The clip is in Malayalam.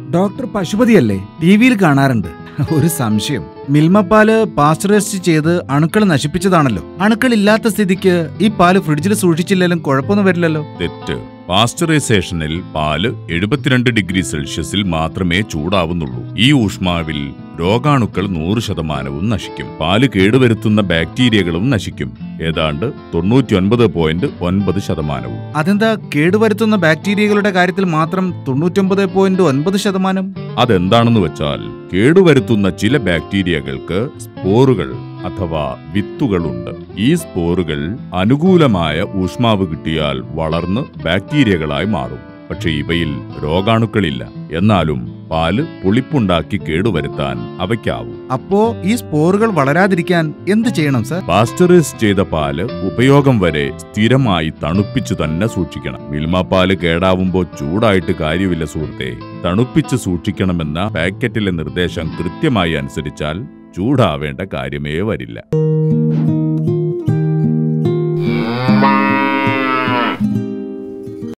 ഡോക്ടർ പശുപതിയല്ലേ ടി വിയിൽ കാണാറുണ്ട് ഒരു സംശയം മിൽമപ്പാല് പാസ്ചറൈസ് ചെയ്ത് അണുക്കൾ നശിപ്പിച്ചതാണല്ലോ അണുക്കളില്ലാത്ത സ്ഥിതിക്ക് ഈ പാല് ഫ്രിഡ്ജിൽ സൂക്ഷിച്ചില്ലെങ്കിലും കുഴപ്പമൊന്നും വരില്ലല്ലോ തെറ്റ് പാസ്ചറൈസേഷനിൽ പാല് എഴുപത്തിരണ്ട് ഡിഗ്രി സെൽഷ്യസിൽ മാത്രമേ ചൂടാവുന്നുള്ളൂ ഈ ഊഷ്മാവിൽ രോഗാണുക്കൾ നൂറ് ശതമാനവും നശിക്കും പാല് കേടുവരുത്തുന്ന ബാക്ടീരിയകളും നശിക്കും ഏതാണ്ട് തൊണ്ണൂറ്റിയൊൻപത് പോയിന്റ് ഒൻപത് ശതമാനവും അതെന്താ കേടുവരുത്തുന്ന ബാക്ടീരിയകളുടെ കാര്യത്തിൽ മാത്രം തൊണ്ണൂറ്റൊമ്പത് പോയിന്റ് ഒൻപത് ശതമാനം അതെന്താണെന്ന് വെച്ചാൽ കേടുവരുത്തുന്ന ചില ബാക്ടീരിയകൾക്ക് സ്പോറുകൾ അഥവാ വിത്തുകളുണ്ട് ഈ സ്പോറുകൾ അനുകൂലമായ ഊഷ്മാവ് കിട്ടിയാൽ വളർന്ന് ബാക്ടീരിയകളായി മാറും പക്ഷെ ഇവയിൽ രോഗാണുക്കളില്ല എന്നാലും പാല് പുളിപ്പുണ്ടാക്കി കേടുവരുത്താൻ അവയ്ക്കാവും അപ്പോ ഈ സ്പോറുകൾ വളരാതിരിക്കാൻ എന്ത് ചെയ്യണം സർ പാസ്ചറൈസ് ചെയ്ത പാല് ഉപയോഗം വരെ സ്ഥിരമായി തണുപ്പിച്ചു തന്നെ സൂക്ഷിക്കണം മിൽമ പാല് കേടാവുമ്പോൾ ചൂടായിട്ട് കാര്യമില്ല സുഹൃത്തെ തണുപ്പിച്ച് സൂക്ഷിക്കണമെന്ന പാക്കറ്റിലെ നിർദ്ദേശം കൃത്യമായി അനുസരിച്ചാൽ ചൂടാവേണ്ട കാര്യമേ വരില്ല